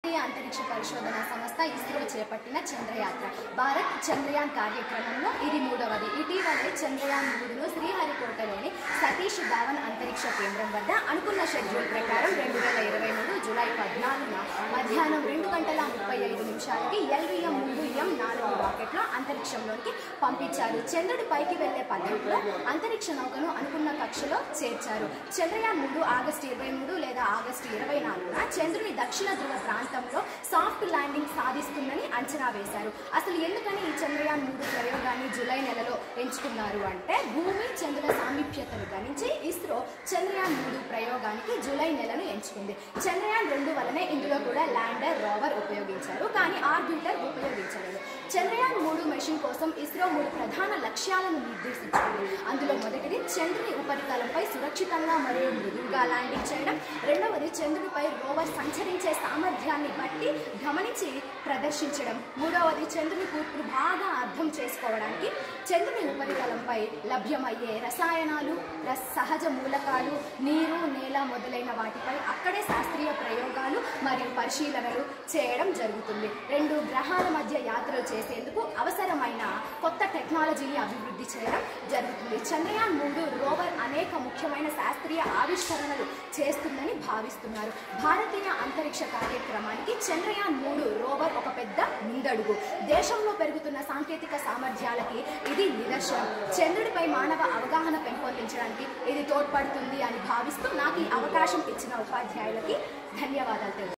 భారతీయ అంతరిక్ష పరిశోధన సంస్థ ఇస్రో చేపట్టిన చంద్రయాత్ర భారత్ చంద్రయాన్ కార్యక్రమంలో ఇది మూడవది ఇటీవలే చంద్రయాన్ మూడును శ్రీహరికోటలోని సతీష్ ధావన్ అంతరిక్ష కేంద్రం వద్ద అనుకున్న షెడ్యూల్ ప్రకారం రెండు వేల ఇరవై మూడు జూలై పద్నాలుగున మధ్యాహ్నం రెండు గంటల ముప్పై ఐదు నిమిషాలకి ఎల్విఎం మూడు ఎం నాలుగు రాకెట్లో అంతరిక్షంలోకి పంపించారు చంద్రుడి పైకి వెళ్లే పద్ధతిలో అంతరిక్ష నౌకను అనుకున్న కక్షలో చేర్చారు చంద్రయాన్ మూడు ఆగస్టు ఇరవై మూడు లేదా ఆగస్టు ఇరవై నాలుగున చంద్రుని దక్షిణ ధ్రువ ప్రాంతంలో సాఫ్ట్ ల్యాండింగ్ సాధిస్తుందని అంచనా వేశారు అసలు ఎందుకని ఈ చంద్రయాన్ మూడు ప్రయోగాన్ని జూలై నెలలో ఎంచుకున్నారు అంటే భూమి చంద్రుల సామీప్యతను గణించి ఇస్రో చంద్రయాన్ మూడు ప్రయోగానికి జూలై నెలను ఎంచుకుంది చంద్రయాన్ రెండు వలనే ఇందులో కూడా ల్యాండర్ రోవర్ ఉపయోగించారు కానీ ఆర్బిటర్ ఉపయోగించలేదు చంద్రయాన్ మూడు మెషిన్ కోసం ఇస్రో మూడు ప్రధాన లక్ష్యాలను నిర్దేశించింది అందులో మొదటిది చంద్రుని ఉపరితలంపై సురక్షితంగా మరియు మృదువుగా ల్యాండింగ్ చేయడం రెండవది చంద్రుడిపై రోవర్ సంచరించే సామర్థ్యాన్ని బట్టి గమనించి ప్రదర్శించడం మూడవది చంద్రుని కూర్పును బాగా అర్థం చేసుకోవడానికి చంద్రుని ఉపరితలంపై లభ్యమయ్యే రసాయనాలు రస సహజ మూలకాలు నీరు నేల మొదలైన వాటిపై అక్కడే శాస్త్రీయ ప్రయోగాలు మరియు పరిశీలనలు చేయడం జరుగుతుంది రెండు గ్రహాల మధ్య యాత్రలు చేసేందుకు అవసరమైన కొత్త టెక్నాలజీని అభివృద్ధి చేయడం జరుగుతుంది చంద్రయాన్ మూడు రోవర్ అనేక ముఖ్యమైన శాస్త్రీయ ఆవిష్కరణలు చేస్తుందని భావిస్తున్నారు భారతీయ అంతరిక్ష కార్యక్రమానికి చంద్రయాన్ మూడు రోవర్ ఒక పెద్ద ముందడుగు దేశంలో పెరుగుతున్న సాంకేతిక సామర్థ్యాలకి ఇది నిదర్శనం చంద్రుడిపై మానవ అవగాహన పెంపొందించడానికి ఇది తోడ్పడుతుంది అని భావిస్తూ నాకు ఈ అవకాశం ఇచ్చిన ఉపాధ్యాయులకి ధన్యవాదాలు తెలుపు